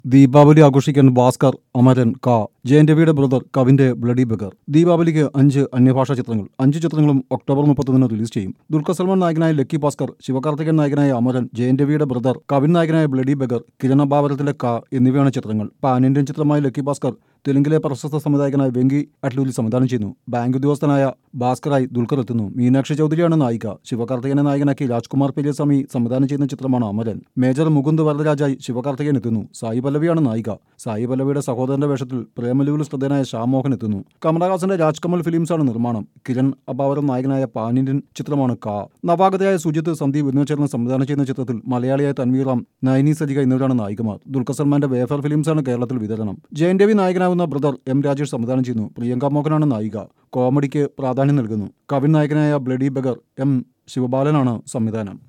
ദീപാവലി ആഘോഷിക്കാൻ ഭാസ്കർ അമരൻ ക ജയന്റവിയുടെ ബ്രദർ കവിന്റെ ബ്ലഡി ബഗർ ദീപാവലിക്ക് അഞ്ച് അന്യഭാഷാ ചിത്രങ്ങൾ അഞ്ച് ചിത്രങ്ങളും ഒക്ടോബർ മുപ്പത്തൊന്നിന് റിലീസ് ചെയ്യും ദുൽഖർ സൽമാൻ നായകനായ ലക്കി ഭാസ്കർ ശിവകാർത്തികൻ നായകനായ അമരൻ ജയന്റവിയുടെ ബ്രദർ കവിൻ നായകനായ ബ്ലഡി ബഗർ കിരണ ബാബരത്തിലെ ക എന്നിവയാണ് ചിത്രങ്ങൾ പാൻ ഇന്ത്യൻ ചിത്രമായ ലക്കി ഭാസ്കർ തെലുങ്കിലെ പ്രശസ്ത സംവിധായകനായ വെങ്കി അട്ലൂരി സംവിധാനം ചെയ്യുന്നു ബാങ്ക് ഉദ്യോഗസ്ഥനായ ഭാസ്കറായി ദുൽഖർ എത്തുന്നു മീനാക്ഷി ചൗധരിയാണ് നായിക ശിവകാർത്തികനെ നായകനാക്കി രാജ്കുമാർ പെരിയസ്വാമി സംവിധാനം ചെയ്യുന്ന ചിത്രമാണ് അമരൻ മേജർ മുകുന്ദ് വരദരാജായി ശിവകാർത്തികൻ എത്തുന്നു സായി പല്ലവിയാണ് നായിക സായി പല്ലവിയുടെ സഹോദരന്റെ വേഷത്തിൽ പ്രേമലുവിൽ ശ്രദ്ധേയനായ ശ്യാമോഹൻ എത്തുന്നു കമലഹാസന്റെ രാജ്കമൽ ഫിലിംസാണ് നിർമ്മാണം കിരൺ അബാവരം നായകനായ പാൻ ഇന്ത്യൻ ചിത്രമാണ് കാ നവാഗതയായ സുജിത്ത് സന്ദീപ് എന്നിവർ ചേർന്ന് സംവിധാനം ചെയ്യുന്ന ചിത്രത്തിൽ മലയാളിയായ തൻവീറാം നൈനി സജിക എന്നിവരാണ് നായികമാർ ദുൽഖർ സൽമാന്റെ വേഫർ ഫിലിംസാണ് കേരളത്തിൽ വിതരണം ജയൻ രവി നായകനാകുന്ന ബ്രദർ എം രാജേഷ് സംവിധാനം ചെയ്യുന്നു പ്രിയങ്ക മോഹനാണ് നായിക കോമഡിക്ക് പ്രാധാന്യം നൽകുന്നു കവിൻ നായകനായ ബ്ലഡി ബഗർ എം ശിവബാലനാണ് സംവിധാനം